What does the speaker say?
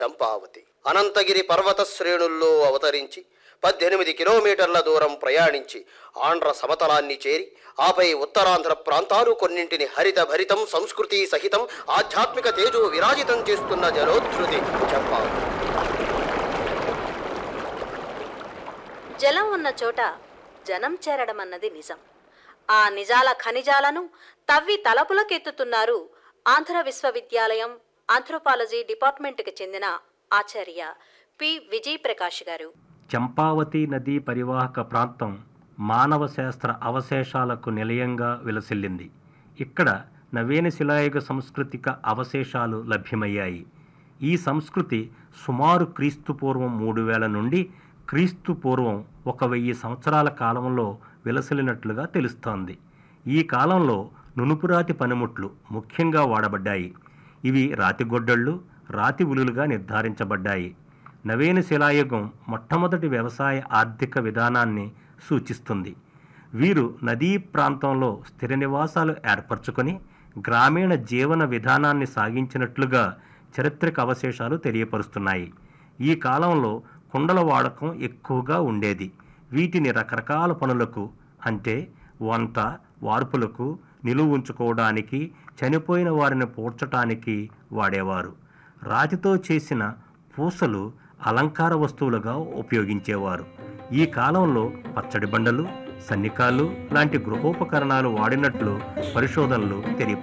చంపావతి అనంతగిరి పర్వత శ్రేణుల్లో అవతరించి పద్దెనిమిది కిలోమీటర్ల దూరం ప్రయాణించి ఆంధ్ర సమతలాన్ని చేరి ఆపై ఉత్తరాంధ్ర ప్రాంతాలు కొన్నింటిని హరిత భరితం సంస్కృతి సహితం ఆధ్యాత్మిక తేజో విరాజితం చేస్తున్న జలోధృతి చంపావతి జలం ఉన్న చోట జనం చేరడం అన్నది నిజం ఆ నిజాల ఖనిజాలను తవ్వి తలపులకెత్తుతున్నారు ఆంధ్ర విశ్వవిద్యాలయం ఆంథ్రోపాలజీ డిపార్ట్మెంట్కి చెందిన ఆచార్య పి విజయ్ ప్రకాష్ గారు చంపావతి నదీ పరివాహక ప్రాంతం మానవ శాస్త్ర అవశేషాలకు నిలయంగా విలసిల్లింది ఇక్కడ నవీన శిలాయుగ సాంస్కృతిక అవశేషాలు లభ్యమయ్యాయి ఈ సంస్కృతి సుమారు క్రీస్తు పూర్వం మూడు వేల నుండి క్రీస్తు పూర్వం ఒక వెయ్యి సంవత్సరాల కాలంలో విలసిల్లినట్లుగా తెలుస్తోంది ఈ కాలంలో నునుపురాతి పనిముట్లు ముఖ్యంగా వాడబడ్డాయి ఇవి రాతిగొడ్డళ్ళు రాతి ఉలులుగా నిర్ధారించబడ్డాయి నవీన శిలాయుగం మొట్టమొదటి వ్యవసాయ ఆర్థిక విధానాన్ని సూచిస్తుంది వీరు నదీ ప్రాంతంలో స్థిర నివాసాలు ఏర్పరచుకొని గ్రామీణ జీవన విధానాన్ని సాగించినట్లుగా చారిత్రక అవశేషాలు తెలియపరుస్తున్నాయి ఈ కాలంలో కుండల వాడకం ఎక్కువగా ఉండేది వీటిని రకరకాల పనులకు అంటే వంట వార్పులకు నిలువ ఉంచుకోవడానికి చనిపోయిన వారిని పూడ్చటానికి వాడేవారు రాతితో చేసిన పూసలు అలంకార వస్తువులుగా ఉపయోగించేవారు ఈ కాలంలో పచ్చడి బండలు సన్నికాలు లాంటి గృహోపకరణాలు వాడినట్లు పరిశోధనలు తెలియ